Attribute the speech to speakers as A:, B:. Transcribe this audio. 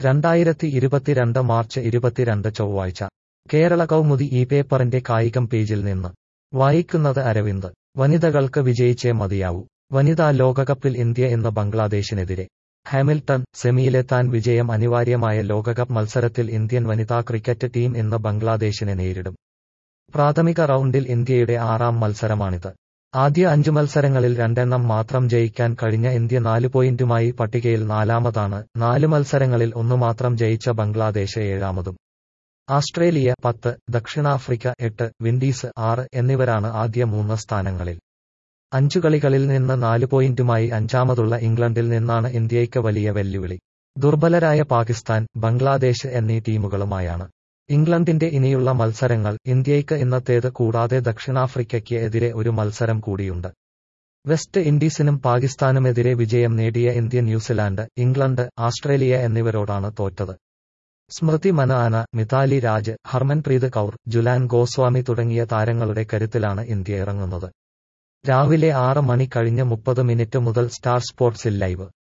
A: രണ്ടായിരത്തി ഇരുപത്തിരണ്ട് മാർച്ച് ഇരുപത്തിരണ്ട് ചൊവ്വാഴ്ച കേരള കൗമുദി ഈ പേപ്പറിന്റെ കായികം പേജിൽ നിന്ന് വായിക്കുന്നത് അരവിന്ദ് വനിതകൾക്ക് വിജയിച്ചേ മതിയാവൂ വനിതാ ലോകകപ്പിൽ ഇന്ത്യ ഇന്ന് ബംഗ്ലാദേശിനെതിരെ ഹാമിൽട്ടൺ സെമിയിലെത്താൻ വിജയം അനിവാര്യമായ ലോകകപ്പ് മത്സരത്തിൽ ഇന്ത്യൻ വനിതാ ക്രിക്കറ്റ് ടീം ഇന്ന് ബംഗ്ലാദേശിനെ നേരിടും പ്രാഥമിക റൗണ്ടിൽ ഇന്ത്യയുടെ ആറാം മത്സരമാണിത് ആദ്യ അഞ്ചു മത്സരങ്ങളിൽ രണ്ടെണ്ണം മാത്രം ജയിക്കാൻ കഴിഞ്ഞ ഇന്ത്യ നാല് പോയിന്റുമായി പട്ടികയിൽ നാലാമതാണ് നാല് മത്സരങ്ങളിൽ ഒന്നു മാത്രം ജയിച്ച ബംഗ്ലാദേശ് ഏഴാമതും ആസ്ട്രേലിയ പത്ത് ദക്ഷിണാഫ്രിക്ക എട്ട് വിൻഡീസ് ആറ് എന്നിവരാണ് ആദ്യ മൂന്ന് സ്ഥാനങ്ങളിൽ അഞ്ചു കളികളിൽ നിന്ന് നാല് പോയിന്റുമായി അഞ്ചാമതുള്ള ഇംഗ്ലണ്ടിൽ നിന്നാണ് ഇന്ത്യയ്ക്ക് വലിയ വെല്ലുവിളി ദുർബലരായ പാകിസ്ഥാൻ ബംഗ്ലാദേശ് എന്നീ ടീമുകളുമായാണ് ഇംഗ്ലണ്ടിന്റെ ഇനിയുള്ള മത്സരങ്ങൾ ഇന്ത്യയ്ക്ക് ഇന്നത്തേത് കൂടാതെ ദക്ഷിണാഫ്രിക്കയ്ക്ക് എതിരെ ഒരു മത്സരം കൂടിയുണ്ട് വെസ്റ്റ് ഇൻഡീസിനും പാകിസ്ഥാനുമെതിരെ വിജയം നേടിയ ഇന്ത്യ ന്യൂസിലാൻഡ് ഇംഗ്ലണ്ട് ആസ്ട്രേലിയ എന്നിവരോടാണ് തോറ്റത് സ്മൃതി മനാന മിതാലി രാജ് ഹർമൻപ്രീത് കൗർ ജുലാൻ ഗോസ്വാമി തുടങ്ങിയ താരങ്ങളുടെ കരുത്തിലാണ് ഇന്ത്യ ഇറങ്ങുന്നത് രാവിലെ ആറ് മണി കഴിഞ്ഞ് മുപ്പത് മിനിറ്റ് മുതൽ സ്റ്റാർ സ്പോർട്സിൽ ലൈവ്